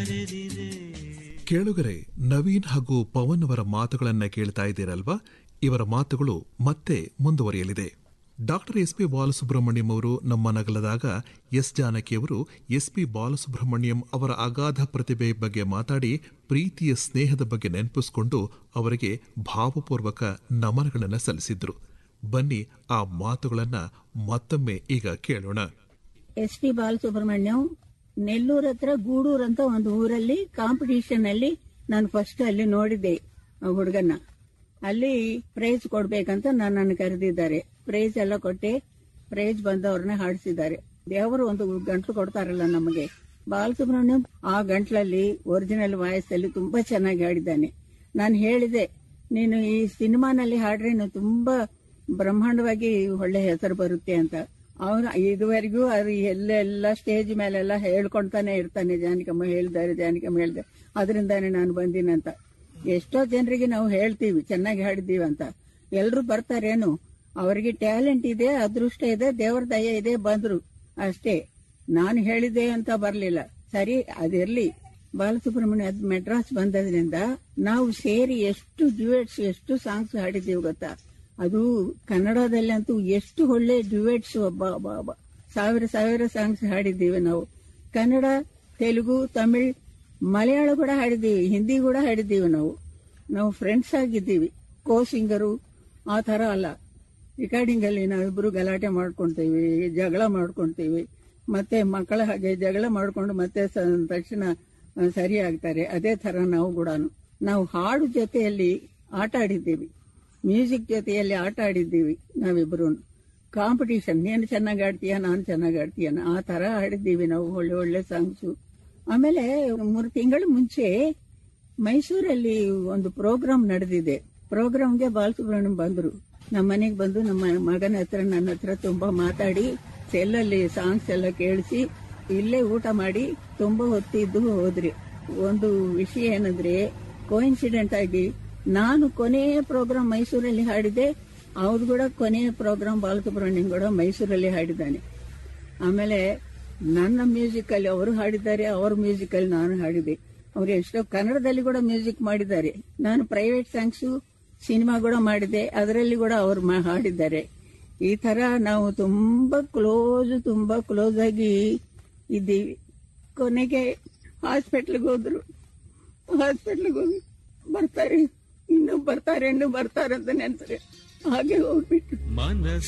ಕೇಳುಗರೆ ನವೀನ್ ಹಾಗೂ ಪವನ್ ಅವರ ಮಾತುಗಳನ್ನ ಕೇಳ್ತಾ ಇದ್ದೀರಲ್ವಾ ಇವರ ಮಾತುಗಳು ಮತ್ತೆ ಮುಂದುವರಿಯಲಿದೆ ಡಾಕ್ಟರ್ ಎಸ್ ಪಿ ಬಾಲಸುಬ್ರಹ್ಮಣ್ಯಂ ಅವರು ನಮ್ಮನಗಲದಾಗ ಎಸ್ ಜಾನಕಿಯವರು ಎಸ್ ಪಿ ಬಾಲಸುಬ್ರಹ್ಮಣ್ಯಂ ಅವರ ಅಗಾಧ ಪ್ರತಿಭೆ ಬಗ್ಗೆ ಮಾತಾಡಿ ಪ್ರೀತಿಯ ಸ್ನೇಹದ ಬಗ್ಗೆ ನೆನಪಿಸಿಕೊಂಡು ಅವರಿಗೆ ಭಾವಪೂರ್ವಕ ನಮನಗಳನ್ನು ಸಲ್ಲಿಸಿದ್ರು ಬನ್ನಿ ಆ ಮಾತುಗಳನ್ನ ಮತ್ತೊಮ್ಮೆ ಈಗ ಕೇಳೋಣ ಎಸ್ ಪಿ ಬಾಲಸುಬ್ರಹ್ಮಣ್ಯಂ ನೆಲ್ಲೂರ್ ಹತ್ರ ಗೂಡೂರ್ ಅಂತ ಒಂದು ಊರಲ್ಲಿ ಕಾಂಪಿಟಿಷನ್ ಅಲ್ಲಿ ನಾನು ಫಸ್ಟ್ ಅಲ್ಲಿ ನೋಡಿದ್ದೆ ಆ ಹುಡುಗನ್ನ ಅಲ್ಲಿ ಪ್ರೈಸ್ ಕೊಡ್ಬೇಕಂತ ನನ್ನನ್ನು ಕರೆದಿದ್ದಾರೆ ಪ್ರೈಸ್ ಎಲ್ಲ ಕೊಟ್ಟೆ ಪ್ರೈಸ್ ಬಂದವ್ರನ್ನ ಹಾಡಿಸಿದ್ದಾರೆ ದೇವರು ಒಂದು ಗಂಟ್ಲು ಕೊಡ್ತಾರಲ್ಲ ನಮಗೆ ಬಾಲಸುಬ್ರಹ್ಮಣ್ಯಂ ಆ ಗಂಟ್ಲಲ್ಲಿ ಒರಿಜಿನಲ್ ವಾಯ್ಸ್ ಅಲ್ಲಿ ತುಂಬಾ ಚೆನ್ನಾಗಿ ಹಾಡಿದ್ದಾನೆ ನಾನು ಹೇಳಿದೆ ನೀನು ಈ ಸಿನಿಮಾನಲ್ಲಿ ಹಾಡ್ರೆ ನೀನು ತುಂಬಾ ಬ್ರಹ್ಮಾಂಡವಾಗಿ ಒಳ್ಳೆ ಹೆಸರು ಬರುತ್ತೆ ಅಂತ ಅವನು ಇದುವರೆಗೂ ಅದು ಎಲ್ಲೆಲ್ಲ ಸ್ಟೇಜ್ ಮೇಲೆಲ್ಲ ಹೇಳ್ಕೊಂತಾನೆ ಇರ್ತಾನೆ ಜಾನಕಮ್ಮ ಹೇಳ್ತಾರೆ ಜಾನಕಮ್ಮ ಹೇಳ್ತಾರೆ ಅದರಿಂದಾನೆ ನಾನು ಬಂದಿನಂತ ಎಷ್ಟೋ ಜನರಿಗೆ ನಾವು ಹೇಳ್ತೀವಿ ಚೆನ್ನಾಗಿ ಹಾಡಿದ್ದೀವಿ ಅಂತ ಎಲ್ರು ಬರ್ತಾರೇನು ಅವರಿಗೆ ಟ್ಯಾಲೆಂಟ್ ಇದೆ ಅದೃಷ್ಟ ಇದೆ ದೇವರ ದಯ ಇದೆ ಬಂದ್ರು ಅಷ್ಟೇ ನಾನು ಹೇಳಿದೆ ಅಂತ ಬರ್ಲಿಲ್ಲ ಸರಿ ಅದಿರ್ಲಿ ಬಾಲಸುಬ್ರಹ್ಮಣ್ಯ ಅದ್ ಮೆಡ್ರಾಸ್ ಬಂದದ್ರಿಂದ ನಾವು ಸೇರಿ ಎಷ್ಟು ಡ್ಯೂಯೆಟ್ಸ್ ಎಷ್ಟು ಸಾಂಗ್ಸ್ ಹಾಡಿದ್ದೀವಿ ಗೊತ್ತಾ ಅದು ಕನ್ನಡದಲ್ಲಂತೂ ಎಷ್ಟು ಒಳ್ಳೆ ಡ್ಯೂಯೆಟ್ಸ್ ಒಬ್ಬ ಒಬ್ಬ ಒಬ್ಬ. ಸಾವಿರ ಸಾವಿರ ಸಾಂಗ್ಸ್ ಹಾಡಿದ್ದೀವಿ ನಾವು ಕನ್ನಡ ತೆಲುಗು ತಮಿಳ್ ಮಲಯಾಳ ಕೂಡ ಹಾಡಿದ್ದೀವಿ ಹಿಂದಿ ಕೂಡ ಹಾಡಿದ್ದೀವಿ ನಾವು ನಾವು ಫ್ರೆಂಡ್ಸ್ ಆಗಿದ್ದೀವಿ ಕೋ ಸಿಂಗರು ಆ ತರ ಅಲ್ಲ ರೆಕಾರ್ಡಿಂಗ್ ಅಲ್ಲಿ ನಾವಿಬ್ರು ಗಲಾಟೆ ಮಾಡ್ಕೊಂತೀವಿ ಜಗಳ ಮಾಡ್ಕೊಂತೀವಿ ಮತ್ತೆ ಮಕ್ಕಳ ಹಾಗೆ ಜಗಳ ಮಾಡ್ಕೊಂಡು ಮತ್ತೆ ಸ- ತಕ್ಷಣ ಆ, ಸರಿ ಆಗ್ತಾರೆ ಅದೇ ತರ ನಾವು ಕೂಡ ನಾವು ಹಾಡು ಜೊತೆಯಲ್ಲಿ ಆಟ ಆಡಿದ್ದೀವಿ ಮ್ಯೂಸಿಕ್ ಜೊತೆಯಲ್ಲಿ ಆಟ ಆಡಿದ್ದೀವಿ ನಾವಿಬ್ರು ಕಾಂಪಿಟಿಷನ್ ನೀನು ಚೆನ್ನಾಗಿ ಆಡ್ತೀಯ ನಾನು ಚೆನ್ನಾಗಿ ಆಡ್ತೀಯ ಆ ತರ ಆಡಿದ್ದೀವಿ ನಾವು ಒಳ್ಳೆ ಒಳ್ಳೆ ಸಾಂಗ್ಸು ಆಮೇಲೆ ಮೂರು ತಿಂಗಳ ಮುಂಚೆ ಮೈಸೂರಲ್ಲಿ ಒಂದು ಪ್ರೋಗ್ರಾಮ್ ನಡೆದಿದೆ ಪ್ರೋಗ್ರಾಮ್ಗೆ ಬಾಲಸುಬ್ರಹ್ಮಣ್ಯಂ ಬಂದ್ರು ನಮ್ಮ ಮನೆಗೆ ಬಂದು ನಮ್ಮ ಮಗನ ಹತ್ರ ನನ್ನ ಹತ್ರ ತುಂಬಾ ಮಾತಾಡಿ ಸೆಲ್ಲಲ್ಲಿ ಸಾಂಗ್ಸ್ ಎಲ್ಲ ಕೇಳಿಸಿ ಇಲ್ಲೇ ಊಟ ಮಾಡಿ ತುಂಬಾ ಹೊತ್ತಿದ್ದು ಹೋದ್ರಿ ಒಂದು ವಿಷಯ ಏನಂದ್ರೆ ಕೋಇನ್ಸಿಡೆಂಟ್ ಆಗಿ ನಾನು ಕೊನೆಯ ಪ್ರೋಗ್ರಾಮ್ ಮೈಸೂರಲ್ಲಿ ಹಾಡಿದೆ ಅವ್ರು ಕೂಡ ಕೊನೆಯ ಪ್ರೋಗ್ರಾಮ್ ಬಾಲಸುಬ್ರಹ್ಮಣ್ಯಂ ಕೂಡ ಮೈಸೂರಲ್ಲಿ ಹಾಡಿದ್ದಾನೆ ಆಮೇಲೆ ನನ್ನ ಮ್ಯೂಸಿಕ್ ಅಲ್ಲಿ ಅವರು ಹಾಡಿದ್ದಾರೆ ಅವ್ರ ಮ್ಯೂಸಿಕ್ ಅಲ್ಲಿ ನಾನು ಹಾಡಿದೆ ಅವ್ರು ಎಷ್ಟೋ ಕನ್ನಡದಲ್ಲಿ ಕೂಡ ಮ್ಯೂಸಿಕ್ ಮಾಡಿದ್ದಾರೆ ನಾನು ಪ್ರೈವೇಟ್ ಸಾಂಗ್ಸು ಸಿನಿಮಾ ಕೂಡ ಮಾಡಿದೆ ಅದರಲ್ಲಿ ಕೂಡ ಅವ್ರು ಮಾ- ಹಾಡಿದ್ದಾರೆ ಈ ತರ ನಾವು ತುಂಬಾ ಕ್ಲೋಸ್ ತುಂಬಾ ಕ್ಲೋಸ್ ಆಗಿ ಇದ್ದೀವಿ ಕೊನೆಗೆ ಹಾಸ್ಪಿಟ್ಲಿಗೆ ಹೋದ್ರು ಹಾಸ್ಪಿಟ್ಲಿಗೆ ಹೋಗಿ ಬರ್ತಾರೆ ಇನ್ನು ಬರ್ತಾರೆ ಇನ್ನು ಬರ್ತಾರೆ ಅಂತ ನೆನ್ಸ್ರೆ ಹಾಗೆ ಹೋಗ್ಬಿಟ್ಟು ಮನಸ್ಸು